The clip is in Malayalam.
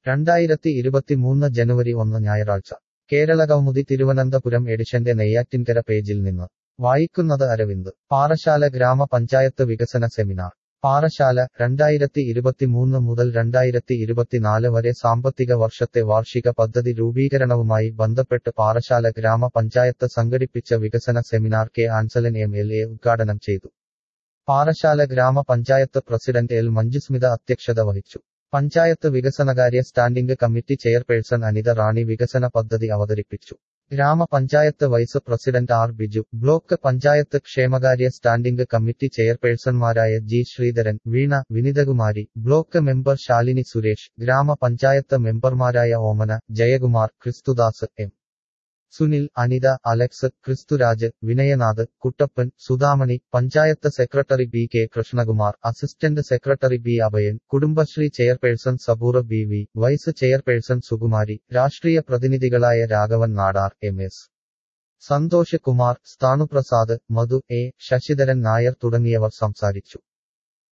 രണ്ടായിരത്തി ഇരുപത്തിമൂന്ന് ജനുവരി ഒന്ന് ഞായറാഴ്ച കേരള കൗമുദി തിരുവനന്തപുരം എഡിഷന്റെ നെയ്യാറ്റിൻകര പേജിൽ നിന്ന് വായിക്കുന്നത് അരവിന്ദ് പാറശാല ഗ്രാമപഞ്ചായത്ത് വികസന സെമിനാർ പാറശാല രണ്ടായിരത്തി ഇരുപത്തിമൂന്ന് മുതൽ രണ്ടായിരത്തി ഇരുപത്തിനാല് വരെ സാമ്പത്തിക വർഷത്തെ വാർഷിക പദ്ധതി രൂപീകരണവുമായി ബന്ധപ്പെട്ട് പാറശാല ഗ്രാമപഞ്ചായത്ത് സംഘടിപ്പിച്ച വികസന seminar K Ansalan M L A ഉദ്ഘാടനം ചെയ്തു പാറശാല ഗ്രാമപഞ്ചായത്ത് പ്രസിഡന്റ് എൽ മഞ്ജുസ്മിത അധ്യക്ഷത വഹിച്ചു പഞ്ചായത്ത് വികസനകാര്യ standing committee chairperson Anitha Rani വികസന പദ്ധതി അവതരിപ്പിച്ചു ഗ്രാമപഞ്ചായത്ത് vice president R Biju block panchayat ക്ഷേമകാര്യ സ്റ്റാൻഡിംഗ് കമ്മിറ്റി ചെയർപേഴ്സൺമാരായ G Sreedharan Veena Vinithakumari block member Shalini Suresh ഗ്രാമപഞ്ചായത്ത് മെമ്പർമാരായ Omana Jayakumar Kristudas M Sunil Anitha Alex Kristuraj Vinayanath Kuttappan Sudhamani panchayat secretary B K Krishnakumar assistant secretary B Abhayan Kudumbashree chairperson Saboora B V vice chairperson Sukumari രാഷ്ട്രീയ പ്രതിനിധികളായ Raghavan Nadar M S Santhosh Kumar സ്ഥാണുപ്രസാദ് Madhu A Sasidharan Nair തുടങ്ങിയവർ സംസാരിച്ചു